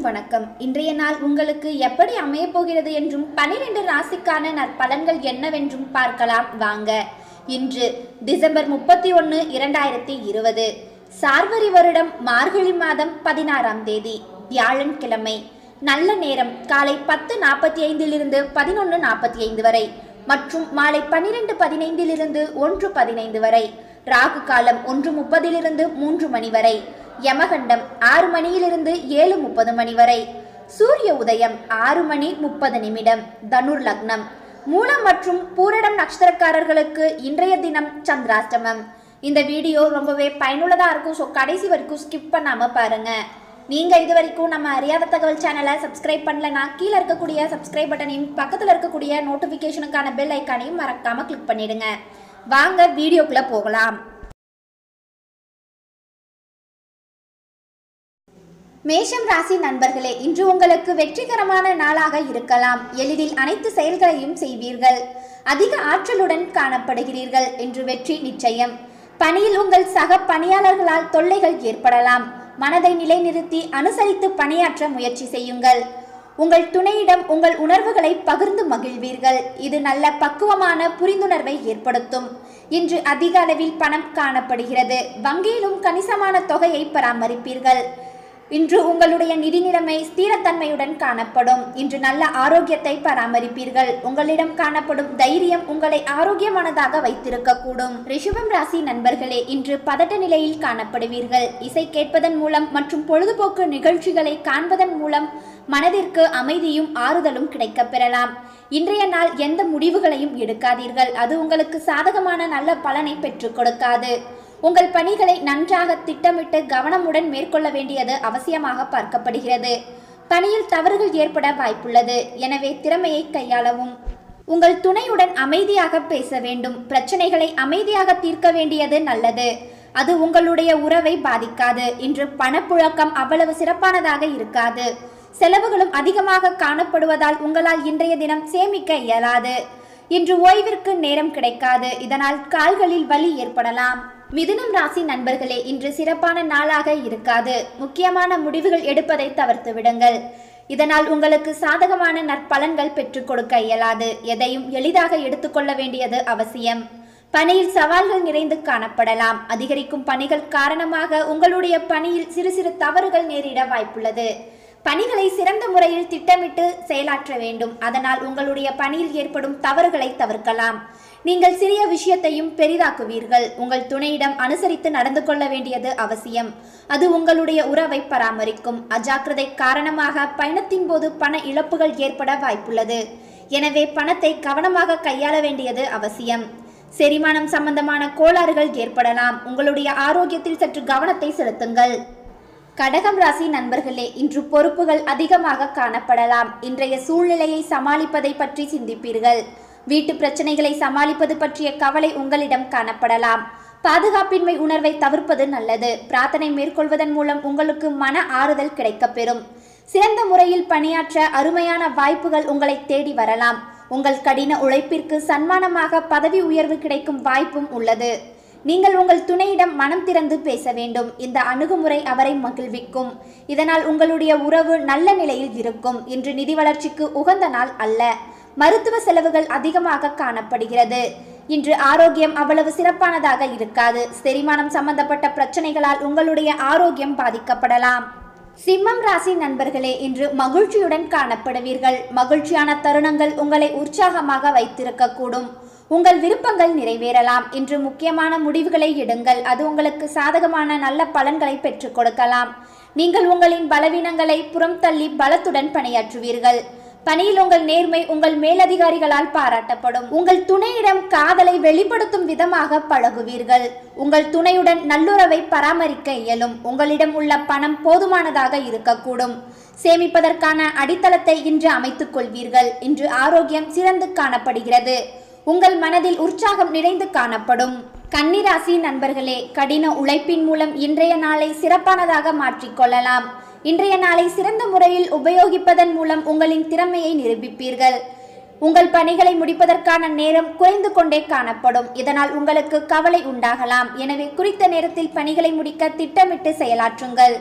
வணக்கம் இன்றைய நாள் உங்களுக்கு எப்படி அமையப் போகிறது என்றும் பனிரெண்டு ராசிக்கான நற்பலன்கள் என்னவென்றும் பார்க்கலாம் வாங்க இன்று டிசம்பர் முப்பத்தி ஒன்று இரண்டாயிரத்தி இருபது சார்வரி வருடம் மார்கழி மாதம் பதினாறாம் தேதி வியாழன்கிழமை நல்ல நேரம் காலை பத்து நாற்பத்தி ஐந்திலிருந்து பதினொன்று நாற்பத்தி ஐந்து வரை மற்றும் மாலை பன்னிரெண்டு பதினைந்திலிருந்து ஒன்று பதினைந்து வரை ராகு காலம் ஒன்று முப்பதிலிருந்து மூன்று மணி வரை யமகண்டம் ஆறு மணியிலிருந்து ஏழு முப்பது மணி வரை சூரிய உதயம் ஆறு மணி முப்பது நிமிடம் தனுர் லக்னம் மூலம் மற்றும் பூரடம் நட்சத்திரக்காரர்களுக்கு இன்றைய தினம் சந்திராஷ்டமம் இந்த வீடியோ ரொம்பவே பயனுள்ளதா இருக்கும் ஸோ கடைசி வரைக்கும் ஸ்கிப் பண்ணாம பாருங்க நீங்க இது வரைக்கும் நம்ம அறியாத தகவல் சேனலை சப்ஸ்கிரைப் பண்ணலனா கீழே இருக்கக்கூடிய சப்ஸ்கிரைப் பட்டனின் பக்கத்தில் இருக்கக்கூடிய நோட்டிஃபிகேஷனுக்கான பெல் ஐக்கானையும் மறக்காம கிளிக் பண்ணிடுங்க வாங்க வீடியோக்குள்ள போகலாம் மேஷம் ராசி நண்பர்களே இன்று உங்களுக்கு வெற்றிகரமான நாளாக இருக்கலாம் எளிதில் அனைத்து செயல்களையும் செய்வீர்கள் அதிக ஆற்றலுடன் காணப்படுகிறீர்கள் என்று வெற்றி நிச்சயம் பணியில் உங்கள் சக பணியாளர்களால் தொல்லைகள் ஏற்படலாம் மனதை நிலைநிறுத்தி அனுசரித்து பணியாற்ற முயற்சி செய்யுங்கள் உங்கள் துணையிடம் உங்கள் உணர்வுகளை பகிர்ந்து மகிழ்வீர்கள் இது நல்ல பக்குவமான புரிந்துணர்வை ஏற்படுத்தும் இன்று அதிக அளவில் பணம் காணப்படுகிறது வங்கியிலும் கணிசமான தொகையை பராமரிப்பீர்கள் இன்று உங்களுடைய நிதி நிலைமை ஸ்திரத்தன்மையுடன் காணப்படும் இன்று நல்ல ஆரோக்கியத்தை பராமரிப்பீர்கள் உங்களிடம் காணப்படும் தைரியம் உங்களை ஆரோக்கியமானதாக வைத்திருக்கக்கூடும் ரிஷபம் ராசி நண்பர்களே இன்று பதட்ட நிலையில் காணப்படுவீர்கள் இசை கேட்பதன் மூலம் மற்றும் பொழுதுபோக்கு நிகழ்ச்சிகளை காண்பதன் மூலம் மனதிற்கு அமைதியும் ஆறுதலும் கிடைக்கப் பெறலாம் இன்றைய நாள் எந்த முடிவுகளையும் எடுக்காதீர்கள் அது உங்களுக்கு சாதகமான நல்ல பலனை பெற்றுக் கொடுக்காது உங்கள் பணிகளை நன்றாக திட்டமிட்டு கவனமுடன் மேற்கொள்ள வேண்டியது அவசியமாக பார்க்கப்படுகிறது பணியில் தவறுகள் ஏற்பட வாய்ப்புள்ளது எனவே திறமையை கையாளவும் உங்கள் துணையுடன் அமைதியாக பேச வேண்டும் பிரச்சனைகளை அமைதியாக தீர்க்க வேண்டியது நல்லது அது உங்களுடைய உறவை பாதிக்காது இன்று பணப்புழக்கம் அவ்வளவு சிறப்பானதாக இருக்காது செலவுகளும் அதிகமாக காணப்படுவதால் உங்களால் இன்றைய தினம் சேமிக்க இயலாது இன்று ஓய்விற்கு நேரம் கிடைக்காது இதனால் கால்களில் வலி ஏற்படலாம் மிதுனம் ராசி நண்பர்களே இன்று சிறப்பான நாளாக இருக்காது முக்கியமான முடிவுகள் எடுப்பதை தவிர்த்து விடுங்கள் இதனால் உங்களுக்கு சாதகமான நற்பலன்கள் பெற்றுக் கொடுக்க இயலாது எதையும் எளிதாக எடுத்துக்கொள்ள வேண்டியது அவசியம் பணியில் சவால்கள் நிறைந்து காணப்படலாம் அதிகரிக்கும் பணிகள் காரணமாக உங்களுடைய பணியில் சிறு சிறு தவறுகள் நேரிட வாய்ப்புள்ளது பணிகளை சிறந்த முறையில் திட்டமிட்டு செயலாற்ற வேண்டும் அதனால் உங்களுடைய பணியில் ஏற்படும் தவறுகளை தவிர்க்கலாம் நீங்கள் சிறிய விஷயத்தையும் பெரிதாக்குவீர்கள் உங்கள் துணையிடம் அனுசரித்து நடந்து கொள்ள வேண்டியது அவசியம் அது உங்களுடைய உறவை பராமரிக்கும் அஜாக்கிரதை காரணமாக பயணத்தின் போது பண இழப்புகள் ஏற்பட வாய்ப்புள்ளது எனவே பணத்தை கவனமாக கையாள வேண்டியது அவசியம் செரிமானம் சம்பந்தமான கோளாறுகள் ஏற்படலாம் உங்களுடைய ஆரோக்கியத்தில் சற்று கவனத்தை செலுத்துங்கள் கடகம் ராசி நண்பர்களே இன்று பொறுப்புகள் அதிகமாக காணப்படலாம் இன்றைய சூழ்நிலையை சமாளிப்பதை பற்றி சிந்திப்பீர்கள் வீட்டு பிரச்சனைகளை சமாளிப்பது பற்றிய கவலை உங்களிடம் காணப்படலாம் பாதுகாப்பின்மை உணர்வை தவிர்ப்பது நல்லது பிரார்த்தனை மேற்கொள்வதன் மூலம் உங்களுக்கு மன ஆறுதல் கிடைக்கப்பெறும் சிறந்த முறையில் பணியாற்ற அருமையான வாய்ப்புகள் உங்களை தேடி வரலாம் உங்கள் கடின உழைப்பிற்கு சன்மானமாக பதவி உயர்வு கிடைக்கும் வாய்ப்பும் உள்ளது நீங்கள் உங்கள் துணையிடம் மனம் திறந்து பேச வேண்டும் இந்த அணுகுமுறை அவரை மகிழ்விக்கும் இதனால் உங்களுடைய உறவு நல்ல நிலையில் இருக்கும் இன்று நிதி வளர்ச்சிக்கு உகந்த நாள் அல்ல மருத்துவ செலவுகள் அதிகமாக காணப்படுகிறது இன்று ஆரோக்கியம் அவ்வளவு சிறப்பானதாக இருக்காது செரிமானம் சம்பந்தப்பட்ட பிரச்சனைகளால் உங்களுடைய ஆரோக்கியம் பாதிக்கப்படலாம் சிம்மம் ராசி நண்பர்களே இன்று மகிழ்ச்சியுடன் காணப்படுவீர்கள் மகிழ்ச்சியான தருணங்கள் உங்களை உற்சாகமாக வைத்திருக்கக்கூடும் உங்கள் விருப்பங்கள் நிறைவேறலாம் இன்று முக்கியமான முடிவுகளை எடுங்கள் அது உங்களுக்கு சாதகமான நல்ல பலன்களை பெற்றுக் கொடுக்கலாம் நீங்கள் உங்களின் பலவீனங்களை புறம் தள்ளி பலத்துடன் பணியாற்றுவீர்கள் பணியில் உங்கள் நேர்மை உங்கள் மேலதிகாரிகளால் பாராட்டப்படும் உங்கள் துணையிடம் காதலை வெளிப்படுத்தும் விதமாக பழகுவீர்கள் உங்கள் துணையுடன் நல்லுறவை பராமரிக்க இயலும் உங்களிடம் உள்ள பணம் போதுமானதாக இருக்கக்கூடும் சேமிப்பதற்கான அடித்தளத்தை இன்று அமைத்துக் கொள்வீர்கள் இன்று ஆரோக்கியம் சிறந்து காணப்படுகிறது உங்கள் மனதில் உற்சாகம் நிறைந்து காணப்படும் கன்னிராசி நண்பர்களே கடின உழைப்பின் மூலம் இன்றைய நாளை சிறப்பானதாக மாற்றிக்கொள்ளலாம் இன்றைய நாளை சிறந்த முறையில் உபயோகிப்பதன் மூலம் உங்களின் திறமையை நிரூபிப்பீர்கள் உங்கள் பணிகளை முடிப்பதற்கான நேரம் குறைந்து கொண்டே காணப்படும் இதனால் உங்களுக்கு கவலை உண்டாகலாம் எனவே குறித்த நேரத்தில் பணிகளை முடிக்க திட்டமிட்டு செயலாற்றுங்கள்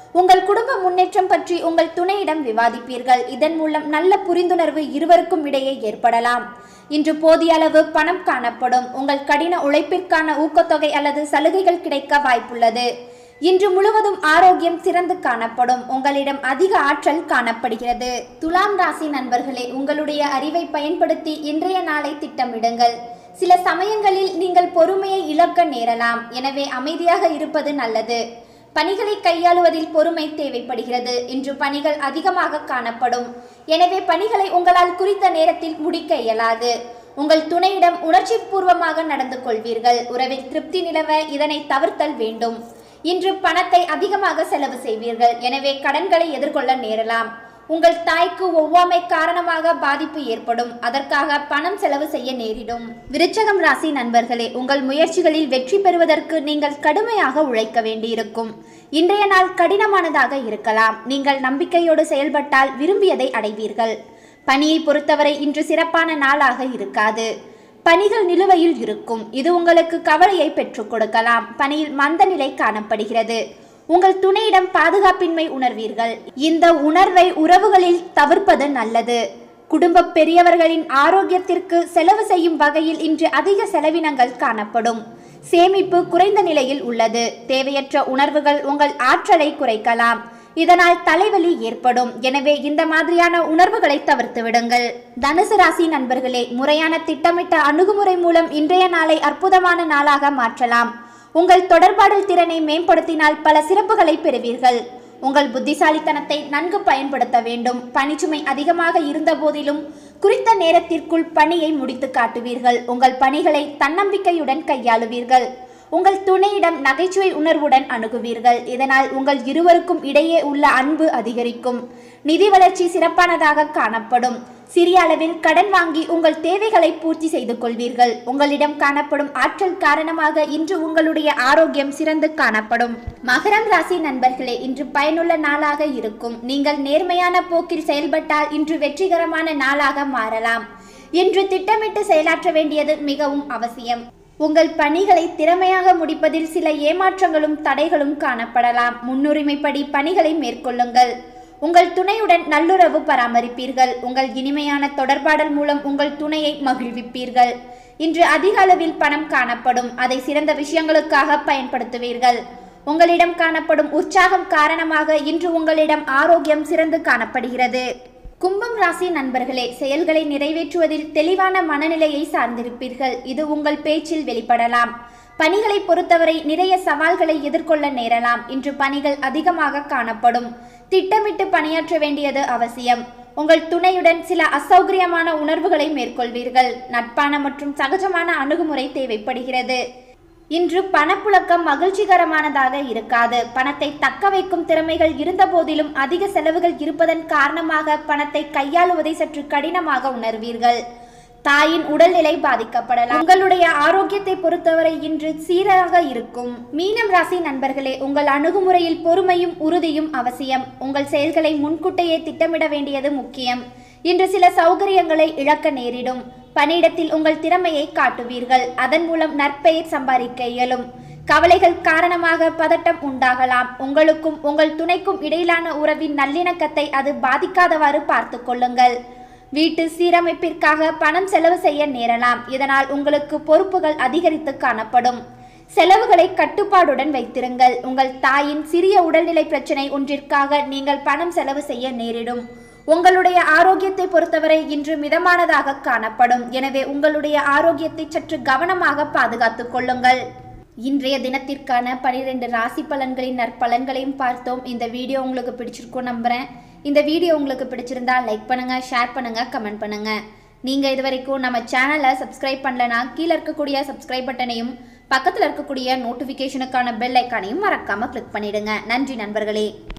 உங்கள் குடும்ப முன்னேற்றம் பற்றி உங்கள் துணையிடம் விவாதிப்பீர்கள் இதன் மூலம் நல்ல புரிந்துணர்வு இருவருக்கும் இடையே ஏற்படலாம் இன்று போதிய அளவு பணம் காணப்படும் உங்கள் கடின உழைப்பிற்கான ஊக்கத்தொகை அல்லது சலுகைகள் கிடைக்க வாய்ப்புள்ளது இன்று முழுவதும் ஆரோக்கியம் சிறந்து காணப்படும் உங்களிடம் அதிக ஆற்றல் காணப்படுகிறது துலாம் ராசி நண்பர்களே உங்களுடைய அறிவை பயன்படுத்தி இன்றைய நாளை திட்டமிடுங்கள் சில சமயங்களில் நீங்கள் பொறுமையை இழக்க நேரலாம் எனவே அமைதியாக இருப்பது நல்லது பணிகளை கையாளுவதில் பொறுமை தேவைப்படுகிறது இன்று பணிகள் அதிகமாக காணப்படும் எனவே பணிகளை உங்களால் குறித்த நேரத்தில் முடிக்க இயலாது உங்கள் துணையிடம் உணர்ச்சி பூர்வமாக நடந்து கொள்வீர்கள் உறவில் திருப்தி நிலவ இதனை தவிர்த்தல் வேண்டும் இன்று பணத்தை அதிகமாக செலவு செய்வீர்கள் எனவே கடன்களை எதிர்கொள்ள நேரலாம் உங்கள் தாய்க்கு ஒவ்வாமை காரணமாக பாதிப்பு ஏற்படும் அதற்காக பணம் செலவு செய்ய நேரிடும் விருச்சகம் ராசி நண்பர்களே உங்கள் முயற்சிகளில் வெற்றி பெறுவதற்கு நீங்கள் கடுமையாக உழைக்க வேண்டியிருக்கும் இன்றைய நாள் கடினமானதாக இருக்கலாம் நீங்கள் நம்பிக்கையோடு செயல்பட்டால் விரும்பியதை அடைவீர்கள் பணியை பொறுத்தவரை இன்று சிறப்பான நாளாக இருக்காது பணிகள் நிலுவையில் இருக்கும் இது உங்களுக்கு கவலையை பெற்றுக் கொடுக்கலாம் பணியில் மந்த நிலை காணப்படுகிறது உங்கள் துணையிடம் பாதுகாப்பின்மை உணர்வீர்கள் இந்த உணர்வை உறவுகளில் தவிர்ப்பது நல்லது குடும்ப பெரியவர்களின் ஆரோக்கியத்திற்கு செலவு செய்யும் வகையில் இன்று அதிக செலவினங்கள் காணப்படும் சேமிப்பு குறைந்த நிலையில் உள்ளது தேவையற்ற உணர்வுகள் உங்கள் ஆற்றலை குறைக்கலாம் இதனால் தலைவலி ஏற்படும் எனவே இந்த மாதிரியான உணர்வுகளை தவிர்த்து விடுங்கள் தனுசு ராசி நண்பர்களே முறையான திட்டமிட்ட அணுகுமுறை மூலம் இன்றைய நாளை அற்புதமான நாளாக மாற்றலாம் உங்கள் தொடர்பாடல் திறனை மேம்படுத்தினால் பல சிறப்புகளை பெறுவீர்கள் உங்கள் புத்திசாலித்தனத்தை நன்கு பயன்படுத்த வேண்டும் பணிச்சுமை அதிகமாக இருந்த போதிலும் குறித்த நேரத்திற்குள் பணியை முடித்து காட்டுவீர்கள் உங்கள் பணிகளை தன்னம்பிக்கையுடன் கையாளுவீர்கள் உங்கள் துணையிடம் நகைச்சுவை உணர்வுடன் அணுகுவீர்கள் இதனால் உங்கள் இருவருக்கும் இடையே உள்ள அன்பு அதிகரிக்கும் நிதி வளர்ச்சி சிறப்பானதாக காணப்படும் சிறிய அளவில் கடன் வாங்கி உங்கள் தேவைகளை பூர்த்தி செய்து கொள்வீர்கள் உங்களிடம் காணப்படும் ஆற்றல் காரணமாக இன்று உங்களுடைய ஆரோக்கியம் சிறந்து காணப்படும் மகரம் ராசி நண்பர்களே இன்று பயனுள்ள நாளாக இருக்கும் நீங்கள் நேர்மையான போக்கில் செயல்பட்டால் இன்று வெற்றிகரமான நாளாக மாறலாம் இன்று திட்டமிட்டு செயலாற்ற வேண்டியது மிகவும் அவசியம் உங்கள் பணிகளை திறமையாக முடிப்பதில் சில ஏமாற்றங்களும் தடைகளும் காணப்படலாம் முன்னுரிமைப்படி பணிகளை மேற்கொள்ளுங்கள் உங்கள் துணையுடன் நல்லுறவு பராமரிப்பீர்கள் உங்கள் இனிமையான தொடர்பாடல் மூலம் உங்கள் துணையை மகிழ்விப்பீர்கள் இன்று அதிக அளவில் பணம் காணப்படும் அதை சிறந்த விஷயங்களுக்காக பயன்படுத்துவீர்கள் உங்களிடம் காணப்படும் உற்சாகம் காரணமாக இன்று உங்களிடம் ஆரோக்கியம் சிறந்து காணப்படுகிறது கும்பம் ராசி நண்பர்களே செயல்களை நிறைவேற்றுவதில் தெளிவான மனநிலையை சார்ந்திருப்பீர்கள் இது உங்கள் பேச்சில் வெளிப்படலாம் பணிகளை பொறுத்தவரை நிறைய சவால்களை எதிர்கொள்ள நேரலாம் இன்று பணிகள் அதிகமாக காணப்படும் திட்டமிட்டு பணியாற்ற வேண்டியது அவசியம் உங்கள் துணையுடன் சில அசௌகரியமான உணர்வுகளை மேற்கொள்வீர்கள் நட்பான மற்றும் சகஜமான அணுகுமுறை தேவைப்படுகிறது இன்று பணப்புழக்கம் மகிழ்ச்சிகரமானதாக இருக்காது பணத்தை தக்க வைக்கும் திறமைகள் இருந்தபோதிலும் அதிக செலவுகள் இருப்பதன் காரணமாக பணத்தை கையாளுவதை சற்று கடினமாக உணர்வீர்கள் தாயின் உடல்நிலை பாதிக்கப்படலாம் உங்களுடைய ஆரோக்கியத்தை பொறுத்தவரை இன்று சீராக இருக்கும் மீனம் ராசி நண்பர்களே உங்கள் அணுகுமுறையில் பொறுமையும் உறுதியும் அவசியம் உங்கள் செயல்களை முன்கூட்டியே திட்டமிட வேண்டியது முக்கியம் இன்று சில சௌகரியங்களை இழக்க நேரிடும் பணியிடத்தில் உங்கள் திறமையை காட்டுவீர்கள் அதன் மூலம் நற்பெயர் சம்பாதிக்க இயலும் கவலைகள் காரணமாக பதட்டம் உண்டாகலாம் உங்களுக்கும் உங்கள் துணைக்கும் இடையிலான உறவின் நல்லிணக்கத்தை அது பாதிக்காதவாறு பார்த்து கொள்ளுங்கள் வீட்டு சீரமைப்பிற்காக பணம் செலவு செய்ய நேரலாம் இதனால் உங்களுக்கு பொறுப்புகள் அதிகரித்து காணப்படும் செலவுகளை கட்டுப்பாடுடன் வைத்திருங்கள் உங்கள் தாயின் சிறிய உடல்நிலை பிரச்சனை ஒன்றிற்காக நீங்கள் பணம் செலவு செய்ய நேரிடும் உங்களுடைய ஆரோக்கியத்தை பொறுத்தவரை இன்று மிதமானதாக காணப்படும் எனவே உங்களுடைய ஆரோக்கியத்தை சற்று கவனமாக பாதுகாத்துக் கொள்ளுங்கள் இன்றைய தினத்திற்கான பனிரெண்டு ராசி பலன்களின் நற்பலன்களையும் பார்த்தோம் இந்த வீடியோ உங்களுக்கு பிடிச்சிருக்கும் நம்புறேன் இந்த வீடியோ உங்களுக்கு பிடிச்சிருந்தா லைக் பண்ணுங்க ஷேர் பண்ணுங்க கமெண்ட் பண்ணுங்க நீங்க இது வரைக்கும் நம்ம சேனலை சப்ஸ்கிரைப் பண்ணலனா கீழே இருக்கக்கூடிய சப்ஸ்கிரைப் பட்டனையும் பக்கத்தில் இருக்கக்கூடிய நோட்டிஃபிகேஷனுக்கான பெல் ஐக்கானையும் மறக்காம கிளிக் பண்ணிடுங்க நன்றி நண்பர்களே